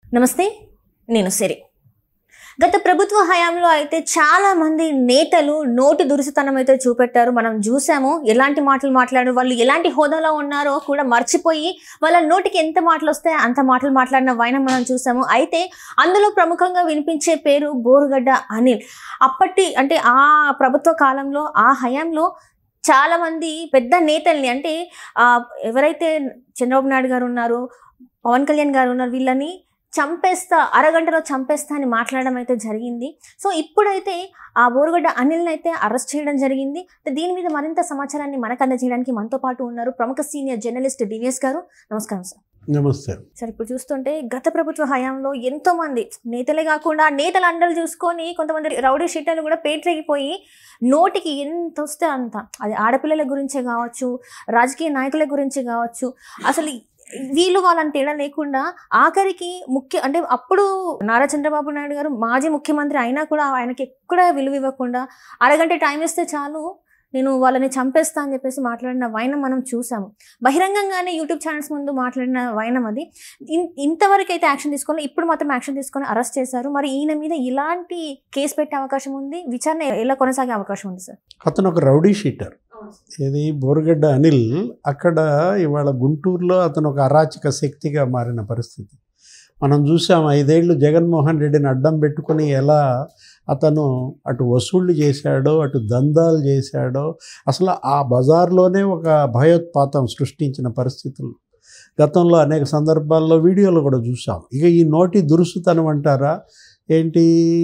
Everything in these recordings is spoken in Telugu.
నమస్తే నేను సిరి గత ప్రభుత్వ హయాంలో అయితే చాలా మంది నేతలు నోటి దురుసుతనం అయితే చూపెట్టారు మనం చూసాము ఎలాంటి మాటలు మాట్లాడారు వాళ్ళు ఎలాంటి హోదాలో ఉన్నారో కూడా మర్చిపోయి వాళ్ళ నోటికి ఎంత మాటలు వస్తే అంత మాటలు మాట్లాడిన వైనం మనం చూసాము అయితే అందులో ప్రముఖంగా వినిపించే పేరు బోరుగడ్డ అనిల్ అప్పటి అంటే ఆ ప్రభుత్వ కాలంలో ఆ హయాంలో చాలా మంది పెద్ద నేతల్ని అంటే ఆ, ఎవరైతే చంద్రబాబు నాయుడు గారు ఉన్నారు పవన్ కళ్యాణ్ గారు ఉన్నారు వీళ్ళని చంపేస్తా అరగంటలో చంపేస్తా అని మాట్లాడడం అయితే జరిగింది సో ఇప్పుడైతే ఆ బోరుగడ్డ అనిల్ని అయితే అరెస్ట్ చేయడం జరిగింది దీని మీద మరింత సమాచారాన్ని మనకు అందజేయడానికి మనతో పాటు ఉన్నారు ప్రముఖ సీనియర్ జర్నలిస్ట్ డివిఎస్ గారు నమస్కారం సార్ నమస్తే సార్ ఇప్పుడు చూస్తుంటే గత ప్రభుత్వ హయాంలో ఎంతో మంది నేతలే కాకుండా నేతల అండలు చూసుకొని కొంతమంది రౌడీ షీటర్లు కూడా పేటరేగిపోయి నోటికి ఎంత వస్తే అంత అది ఆడపిల్లల గురించే కావచ్చు రాజకీయ నాయకుల గురించి కావచ్చు అసలు వీళ్ళు వాళ్ళని తేడా లేకుండా ఆఖరికి ముఖ్య అంటే అప్పుడు నారా చంద్రబాబు నాయుడు గారు మాజీ ముఖ్యమంత్రి అయినా కూడా ఆయనకి ఎక్కడ విలువ ఇవ్వకుండా అరగంట టైం ఇస్తే చాలు నేను వాళ్ళని చంపేస్తా అని చెప్పేసి మాట్లాడిన వైనం మనం చూసాము బహిరంగంగానే యూట్యూబ్ ఛానల్స్ ముందు మాట్లాడిన వైనం అది ఇన్- ఇంతవరకు అయితే యాక్షన్ తీసుకొని ఇప్పుడు మాత్రం యాక్షన్ తీసుకొని అరెస్ట్ చేశారు మరి ఈయన మీద ఇలాంటి కేసు పెట్టే అవకాశం ఉంది విచారణ ఎలా కొనసాగే అవకాశం ఉంది సార్ అతను ఒక రౌడీ షీటర్ ఇది బోరుగడ్డ అనిల్ అక్కడ ఇవాళ గుంటూరులో అతను ఒక అరాచక శక్తిగా మారిన పరిస్థితి మనం చూసాం ఐదేళ్లు జగన్మోహన్ రెడ్డిని అడ్డం పెట్టుకొని ఎలా అతను అటు వసూళ్లు చేశాడో అటు దందాలు చేశాడో అసలు ఆ బజార్లోనే ఒక భయోత్పాతం సృష్టించిన పరిస్థితులు గతంలో అనేక సందర్భాల్లో వీడియోలు కూడా చూసాం ఇక ఈ నోటి దురుసుతనం అంటారా ఏంటి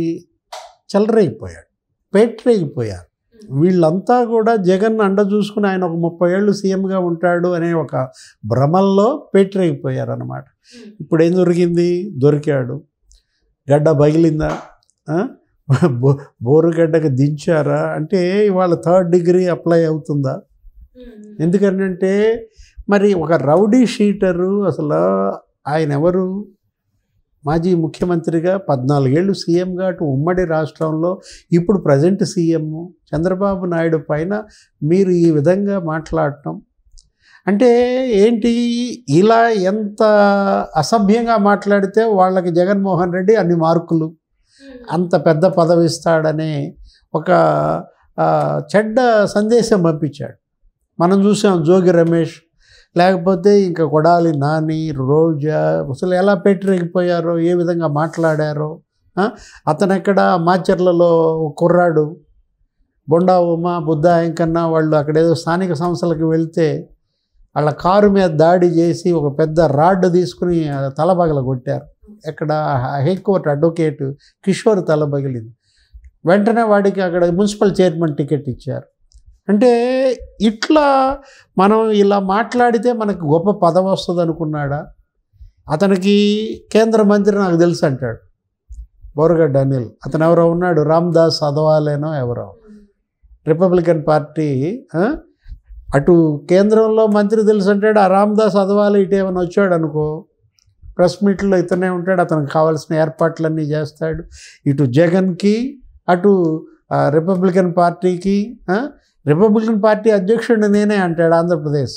చెలరైపోయాడు పేట్రైపోయారు వీళ్ళంతా కూడా జగన్ అండ చూసుకుని ఆయన ఒక ముప్పై ఏళ్ళు సీఎంగా ఉంటాడు అనే ఒక భ్రమల్లో పేటరైపోయారు అనమాట ఇప్పుడు ఏం దొరికింది దొరికాడు గడ్డ పగిలిందా ఆ? బో బోరుగడ్డకు దించారా అంటే ఇవాళ థర్డ్ డిగ్రీ అప్లై అవుతుందా ఎందుకంటే మరి ఒక రౌడీ షీటరు అసలు ఆయన ఎవరు మాజీ ముఖ్యమంత్రిగా పద్నాలుగేళ్ళు సీఎంగా అటు ఉమ్మడి రాష్ట్రంలో ఇప్పుడు ప్రజెంట్ సీఎం చంద్రబాబు నాయుడు పైన మీరు ఈ విధంగా మాట్లాడటం అంటే ఏంటి ఇలా ఎంత అసభ్యంగా మాట్లాడితే వాళ్ళకి జగన్మోహన్ రెడ్డి అన్ని మార్కులు అంత పెద్ద పదవి ఇస్తాడనే ఒక ఆ, చెడ్డ సందేశం పంపించాడు మనం చూసాం జోగి రమేష్ లేకపోతే ఇంకా కొడాలి నాని రోజా అసలు ఎలా పెట్టిరిగిపోయారో ఏ విధంగా మాట్లాడారో ఆ? అతను ఎక్కడ మాచర్లలో ఒక కుర్రాడు బొండా ఉమా బుద్ధ ఇంకన్నా వాళ్ళు అక్కడేదో స్థానిక సంస్థలకు వెళ్తే వాళ్ళ కారు మీద దాడి చేసి ఒక పెద్ద రాడ్ తీసుకుని తలబగల కొట్టారు ఎక్కడ హైకోర్టు అడ్వకేట్ కిషోర్ తలబగిలింది వెంటనే వాడికి అక్కడ మున్సిపల్ చైర్మన్ టికెట్ ఇచ్చారు అంటే ఇట్లా మనం ఇలా మాట్లాడితే మనకు గొప్ప పదవి వస్తుంది అనుకున్నాడా అతనికి కేంద్ర మంత్రి నాకు తెలుసు అంటాడు బోరగడ్డ అనిల్ అతను ఎవరో ఉన్నాడు రామ్దాస్ అదవాలేనో ఎవరో రిపబ్లికన్ పార్టీ ఆ? అటు కేంద్రంలో మంత్రి తెలుసు అంటాడు ఆ రామ్దాస్ అదవాలే ఇటు ఏమైనా వచ్చాడు అనుకో ప్రెస్ మీట్లో ఇతనే ఉంటాడు అతనికి కావాల్సిన ఏర్పాట్లన్నీ చేస్తాడు ఇటు జగన్కి అటు ఆ, రిపబ్లికన్ పార్టీకి ఆ? రిపబ్లికన్ పార్టీ అధ్యక్షుడిని నేనే అంటాడు ఆంధ్రప్రదేశ్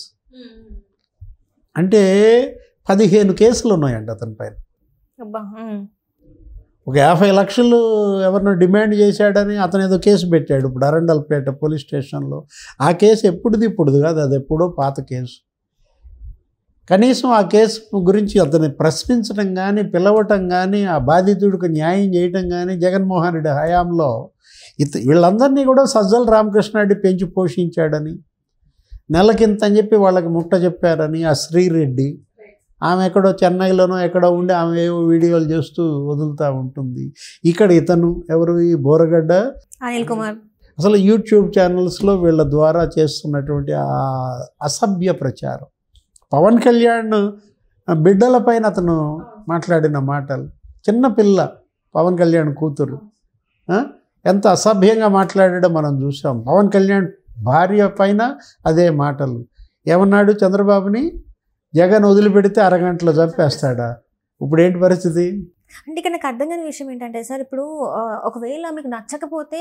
అంటే పదిహేను కేసులు ఉన్నాయండి అతని పైన అబ్బా ఉమ్. ఒక యాభై లక్షలు ఎవరినో డిమాండ్ చేశాడని అతను ఏదో కేసు పెట్టాడు ఇప్పుడు అరండల్పేట పోలీస్ స్టేషన్లో ఆ కేసు ఎప్పుడుది ఇప్పుడుది కాదు అది ఎప్పుడో పాత కేసు కనీసం ఆ కేసు గురించి అతన్ని ప్రశ్నించడం కానీ పిలవటం కానీ ఆ బాధితుడికి న్యాయం చేయటం కానీ జగన్మోహన్ రెడ్డి హయాంలో ఇత వీళ్ళందరినీ కూడా సజ్జల రామకృష్ణారెడ్డి పెంచి పోషించాడని నెలకింత అని చెప్పి వాళ్ళకి ముట్ట చెప్పారని ఆ శ్రీరెడ్డి ఆమె ఎక్కడో చెన్నైలోనో ఎక్కడో ఉండి ఆమె ఏవో వీడియోలు చేస్తూ వదులుతూ ఉంటుంది ఇక్కడ ఇతను ఎవరు ఈ బోరగడ్డ అనిల్ కుమార్ అసలు యూట్యూబ్ ఛానల్స్లో వీళ్ళ ద్వారా చేస్తున్నటువంటి ఆ అసభ్య ప్రచారం పవన్ కళ్యాణ్ బిడ్డల పైన అతను మాట్లాడిన మాటలు చిన్న పిల్ల పవన్ కళ్యాణ్ కూతురు ఆ? ఎంత అసభ్యంగా మాట్లాడాడో మనం చూసాం పవన్ కళ్యాణ్ భార్య పైన అదే మాటలు ఏమన్నాడు చంద్రబాబుని జగన్ వదిలిపెడితే అరగంటలో చంపేస్తాడా ఇప్పుడు ఏంటి పరిస్థితి అంటే ఇక్కడ నాకు అర్థం కాని విషయం ఏంటంటే సార్ ఇప్పుడు ఆ, ఒకవేళ మీకు నచ్చకపోతే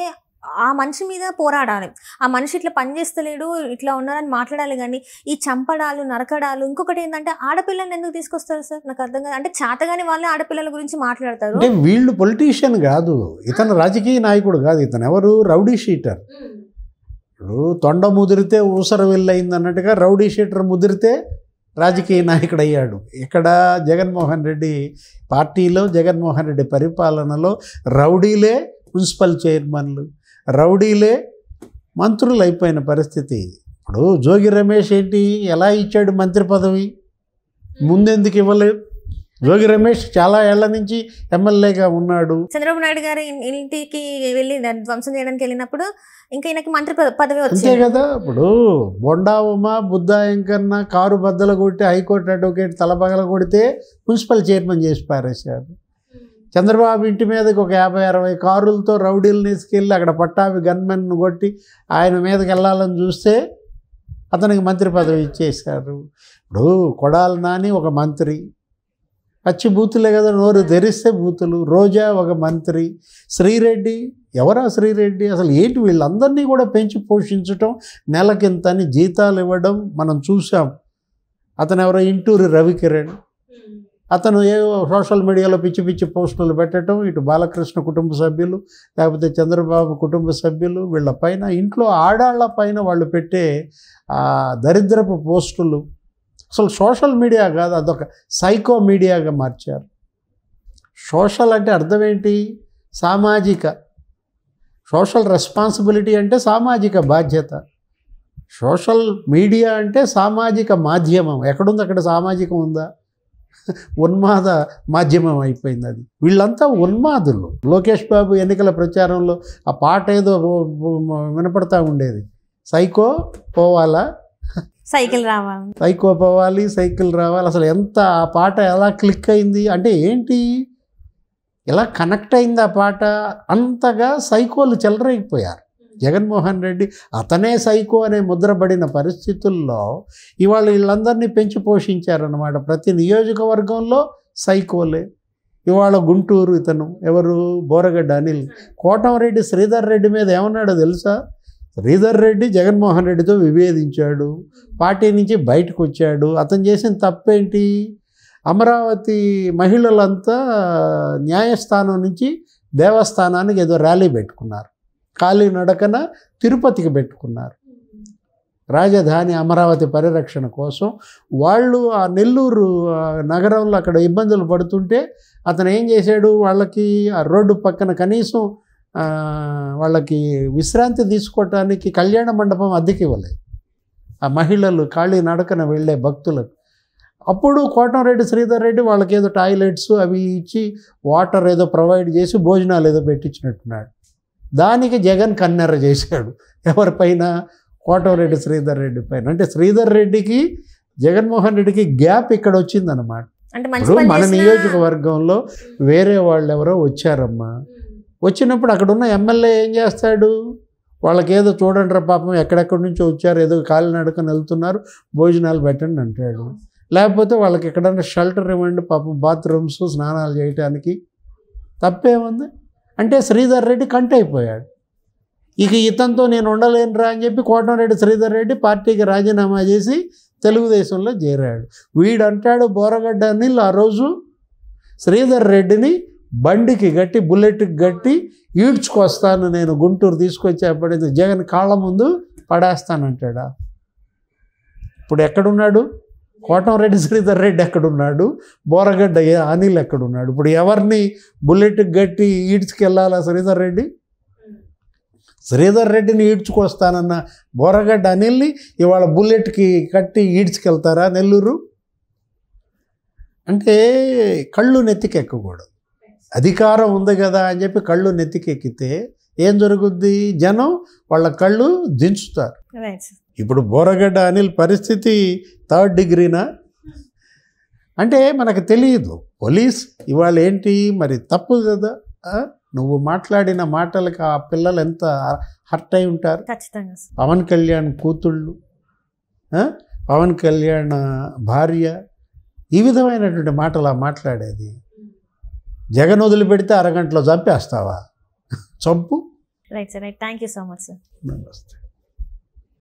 ఆ మనిషి మీద పోరాడాలి ఆ మనిషి ఇట్లా పని చేస్తలేడు ఇట్లా ఉన్నారని మాట్లాడాలి కానీ ఈ చంపడాలు నరకడాలు ఇంకొకటి ఏంటంటే ఆడపిల్లల్ని ఎందుకు తీసుకొస్తారు సార్ నాకు అర్థం కాదు అంటే చాతగాని వాళ్ళే ఆడపిల్లల గురించి మాట్లాడతారు అంటే వీళ్ళు పొలిటీషియన్ కాదు ఇతను రాజకీయ నాయకుడు కాదు ఇతను ఎవరు రౌడీ షీటర్ ఇప్పుడు తొండ ముదిరితే ఊసర వెళ్ళయింది అన్నట్టుగా రౌడీ షీటర్ ముదిరితే రాజకీయ నాయకుడు అయ్యాడు ఇక్కడ జగన్మోహన్ రెడ్డి పార్టీలో జగన్మోహన్ రెడ్డి పరిపాలనలో రౌడీలే మున్సిపల్ చైర్మన్లు రౌడీలే మంత్రులు అయిపోయిన పరిస్థితి ఇప్పుడు జోగి రమేష్ ఏంటి ఎలా ఇచ్చాడు మంత్రి పదవి ముందెందుకు ఇవ్వలేదు జోగి రమేష్ చాలా ఏళ్ల నుంచి ఎమ్మెల్యేగా ఉన్నాడు చంద్రబాబు నాయుడు గారి ఇన్- ఇంటికి వెళ్ళి దాన్ని ధ్వంసం చేయడానికి వెళ్ళినప్పుడు ఇంకా ఈయనకి మంత్రి పద- పదవి అంతే వచ్చింది కదా ఇప్పుడు బొండా ఉమ బుద్ధ ఎంకన్న కారు బద్దలు కొట్టి హైకోర్టు అడ్వకేట్ తలపగల కొడితే మున్సిపల్ చైర్మన్ చేసి పారేశారు చంద్రబాబు ఇంటి మీదకి ఒక యాభై అరవై కారులతో రౌడీలను తీసుకెళ్ళి అక్కడ పట్టాభి గన్మెన్ కొట్టి ఆయన మీదకి వెళ్ళాలని చూస్తే అతనికి మంత్రి పదవి ఇచ్చేశారు ఇప్పుడు కొడాలి నాని ఒక మంత్రి పచ్చి బూతులే కదా నోరు తెరిస్తే బూతులు రోజా ఒక మంత్రి శ్రీరెడ్డి ఎవరా శ్రీరెడ్డి అసలు ఏంటి వీళ్ళందరినీ కూడా పెంచి పోషించటం నెలకింతని జీతాలు ఇవ్వడం మనం చూసాం అతను ఎవరో ఇంటూరి రవికిరణ్ అతను ఏ సోషల్ మీడియాలో పిచ్చి పిచ్చి పోస్టులు పెట్టడం ఇటు బాలకృష్ణ కుటుంబ సభ్యులు లేకపోతే చంద్రబాబు కుటుంబ సభ్యులు వీళ్ళ పైన ఇంట్లో ఆడాళ్ళ పైన వాళ్ళు పెట్టే ఆ దరిద్రపు పోస్టులు అసలు సోషల్ మీడియా కాదు అదొక సైకో మీడియాగా మార్చారు సోషల్ అంటే అర్థం ఏంటి సామాజిక సోషల్ రెస్పాన్సిబిలిటీ అంటే సామాజిక బాధ్యత సోషల్ మీడియా అంటే సామాజిక మాధ్యమం ఎక్కడుంది అక్కడ సామాజికం ఉందా ఉన్మాద మాధ్యమం అయిపోయింది అది వీళ్ళంతా ఉన్మాదులు లోకేష్ బాబు ఎన్నికల ప్రచారంలో ఆ పాట ఏదో వినపడతా ఉండేది సైకో పోవాలా సైకిల్ రావాలి సైకో పోవాలి సైకిల్ రావాలి అసలు ఎంత ఆ పాట ఎలా క్లిక్ అయింది అంటే ఏంటి ఎలా కనెక్ట్ అయింది ఆ పాట అంతగా సైకోలు చెలరైపోయారు జగన్మోహన్ రెడ్డి అతనే సైకో అనే ముద్రపడిన పరిస్థితుల్లో ఇవాళ వీళ్ళందరినీ పెంచి పోషించారనమాట ప్రతి నియోజకవర్గంలో సైకోలే ఇవాళ గుంటూరు ఇతను ఎవరు బోరగడ్డ అనిల్ కోటంరెడ్డి శ్రీధర్ రెడ్డి మీద ఏమన్నాడో తెలుసా శ్రీధర్ రెడ్డి జగన్మోహన్ రెడ్డితో విభేదించాడు పార్టీ నుంచి బయటకు వచ్చాడు అతను చేసిన తప్పేంటి అమరావతి మహిళలంతా న్యాయస్థానం నుంచి దేవస్థానానికి ఏదో ర్యాలీ పెట్టుకున్నారు ఖాళీ నడకన తిరుపతికి పెట్టుకున్నారు రాజధాని అమరావతి పరిరక్షణ కోసం వాళ్ళు ఆ నెల్లూరు ఆ, నగరంలో అక్కడ ఇబ్బందులు పడుతుంటే అతను ఏం చేశాడు వాళ్ళకి ఆ రోడ్డు పక్కన కనీసం ఆ, వాళ్ళకి విశ్రాంతి తీసుకోవటానికి కళ్యాణ మండపం అద్దెకి ఇవ్వలేదు ఆ మహిళలు ఖాళీ నడకన వెళ్ళే భక్తులకు అప్పుడు కోటంరెడ్డి శ్రీధర్ రెడ్డి వాళ్ళకి ఏదో టాయిలెట్స్ అవి ఇచ్చి వాటర్ ఏదో ప్రొవైడ్ చేసి భోజనాలు ఏదో పెట్టించినట్టున్నాడు దానికి జగన్ కన్నెర చేశాడు ఎవరిపైన కోటంరెడ్డి శ్రీధర్ రెడ్డి పైన అంటే శ్రీధర్ రెడ్డికి జగన్మోహన్ రెడ్డికి గ్యాప్ ఇక్కడ వచ్చిందనమాట అంటే మంచి ఇప్పుడు పని మన చేసినా- నియోజకవర్గంలో వేరే వాళ్ళు ఎవరో వచ్చారమ్మా వచ్చినప్పుడు అక్కడ ఉన్న ఎమ్మెల్యే ఏం చేస్తాడు వాళ్ళకి ఏదో చూడండి రా పాపం ఎక్కడెక్కడి నుంచో వచ్చారు ఏదో కాలినడకని వెళ్తున్నారు భోజనాలు పెట్టండి అంటాడు లేకపోతే వాళ్ళకి ఎక్కడన్నా షెల్టర్ ఇవ్వండి పాపం బాత్రూమ్స్ స్నానాలు చేయటానికి తప్పేముంది అంటే శ్రీధర్ రెడ్డి కంట అయిపోయాడు ఇక ఇతనితో నేను ఉండలేనురా అని చెప్పి కోటంరెడ్డి శ్రీధర్ రెడ్డి పార్టీకి రాజీనామా చేసి తెలుగుదేశంలో చేరాడు వీడంటాడు బోరగడ్డ అనిల్ ఆ రోజు శ్రీధర్ రెడ్డిని బండికి గట్టి బుల్లెట్కి గట్టి ఈడ్చుకొస్తాను నేను గుంటూరు తీసుకొచ్చేప్పటికి జగన్ కాళ్ళ ముందు పడేస్తానంటాడా ఇప్పుడు ఎక్కడున్నాడు కోటంరెడ్డి శ్రీధర్ రెడ్డి ఎక్కడున్నాడు బోరగడ్డ ఏ- అనిల్ ఎక్కడున్నాడు ఇప్పుడు ఎవరిని బుల్లెట్కి గట్టి ఈడ్చుకెళ్ళాలా శ్రీధర్ రెడ్డి శ్రీధర్ రెడ్డిని ఈడ్చుకొస్తానన్న బోరగడ్డ అనిల్ని ఇవాళ బుల్లెట్కి కట్టి ఈడ్చుకెళ్తారా నెల్లూరు అంటే కళ్ళు నెత్తికెక్కకూడదు అధికారం ఉంది కదా అని చెప్పి కళ్ళు నెత్తికెక్కితే ఏం జరుగుద్ది జనం వాళ్ళ కళ్ళు దించుతారు Right, sir. ఇప్పుడు బోరగడ్డ అనిల్ పరిస్థితి థర్డ్ డిగ్రీనా అంటే మనకు తెలియదు పోలీస్ ఇవాళ ఏంటి మరి తప్పు కదా ఆ? నువ్వు మాట్లాడిన మాటలకు ఆ పిల్లలు ఎంత హర్ట్ అయి ఉంటారు ఖచ్చితంగా సార్. పవన్ కళ్యాణ్ కూతుళ్ళు ఆ? పవన్ కళ్యాణ్ భార్య ఈ విధమైనటువంటి మాటలు ఆ మాట్లాడేది జగన్ వదిలిపెడితే అరగంటలో చంపేస్తావా చంపు right sir right thank you so much sir నమస్తే